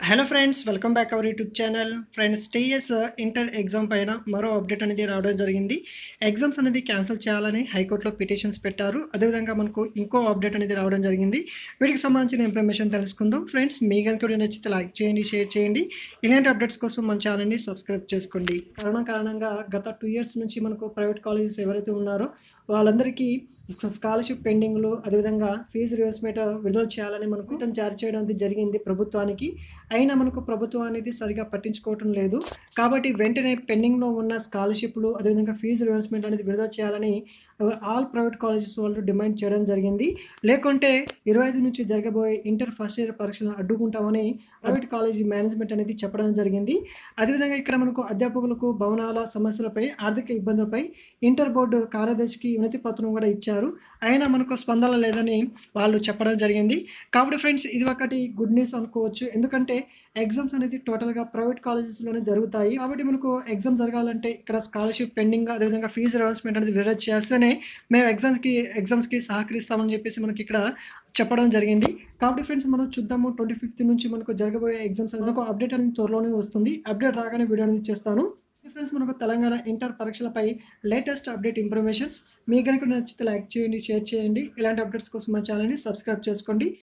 hello friends welcome back our YouTube channel friends TS inter exam పైన మరో update అనేది రావడం జరిగింది ఎగ్జామ్స్ అనేది క్యాన్సిల్ చేయాలని హైకోర్టులో పిటిషన్స్ పెట్టారు అదేవిధంగా మనకు ఇంకో అప్డేట్ అనేది రావడం జరిగింది వీటికి సంబంధించిన ఇన్ఫర్మేషన్ తెలుసుకుందాం ఫ్రెండ్స్ మీ కనుక వీడియో నచ్చితే లైక్ చేయండి షేర్ చేయండి ఇలాంటి అప్డేట్స్ కోసం మన ఛానల్ని సబ్స్క్రైబ్ చేసుకోండి కరోనా కారణంగా గత టూ ఇయర్స్ నుంచి మనకు ప్రైవేట్ కాలేజెస్ ఎవరైతే ఉన్నారో వాళ్ళందరికీ స్కాలర్షిప్ పెండింగ్లు అదేవిధంగా ఫీజు రివర్స్మెంట్ విడుదల చేయాలని మనకు చట్టం జారీ చేయడం అనేది జరిగింది ప్రభుత్వానికి అయినా మనకు ప్రభుత్వం అనేది సరిగా పట్టించుకోవటం లేదు కాబట్టి వెంటనే పెండింగ్లో ఉన్న స్కాలర్షిప్లు అదేవిధంగా ఫీజు రివర్స్మెంట్ అనేది విడుదల చేయాలని ఆల్ ప్రైవేట్ కాలేజెస్ వాళ్ళు డిమాండ్ చేయడం జరిగింది లేకుంటే ఇరవై ఐదు నుంచి జరగబోయే ఇంటర్ ఫస్ట్ ఇయర్ పరీక్షలను అడ్డుకుంటామని ప్రైవేట్ కాలేజీ మేనేజ్మెంట్ అనేది చెప్పడం జరిగింది అదేవిధంగా ఇక్కడ మనకు అధ్యాపకులకు భవనాల సమస్యలపై ఆర్థిక ఇబ్బందులపై ఇంటర్ బోర్డు కార్యదర్శికి వినతి పత్రం కూడా ఇచ్చారు అయినా మనకు స్పందన లేదని వాళ్ళు చెప్పడం జరిగింది కాబట్టి ఫ్రెండ్స్ ఇది ఒకటి గుడ్ న్యూస్ అనుకోవచ్చు ఎందుకంటే ఎగ్జామ్స్ అనేది టోటల్గా ప్రైవేట్ కాలేజెస్లోనే జరుగుతాయి కాబట్టి మనకు ఎగ్జామ్ జరగాలంటే ఇక్కడ స్కాలర్షిప్ పెండింగ్ అదేవిధంగా ఫీజు రివర్స్మెంట్ అనేది విడుదల చేస్తేనే మేము ఎగ్జామ్స్కి ఎగ్జామ్స్కి సహకరిస్తామని చెప్పేసి మనకి ఇక్కడ చెప్పడం జరిగింది కాబట్టి ఫ్రెండ్స్ మనం చూద్దాము ట్వంటీ ఫిఫ్త్ నుంచి మనకు జరగబోయే ఎగ్జామ్స్ అనేది ఒక అప్డేట్ అనేది త్వరలోనే వస్తుంది అప్డేట్ రాగానే వీడియో అనేది చేస్తాను ఫ్రెండ్స్ మనకు తెలంగాణ ఇంటర్ పరీక్షలపై లేటెస్ట్ అప్డేట్ ఇన్ఫర్మేషన్స్ మీ కనుక నచ్చితే లైక్ చేయండి షేర్ చేయండి ఇలాంటి అప్డేట్స్ కోసం మా ఛానల్ని సబ్స్క్రైబ్ చేసుకోండి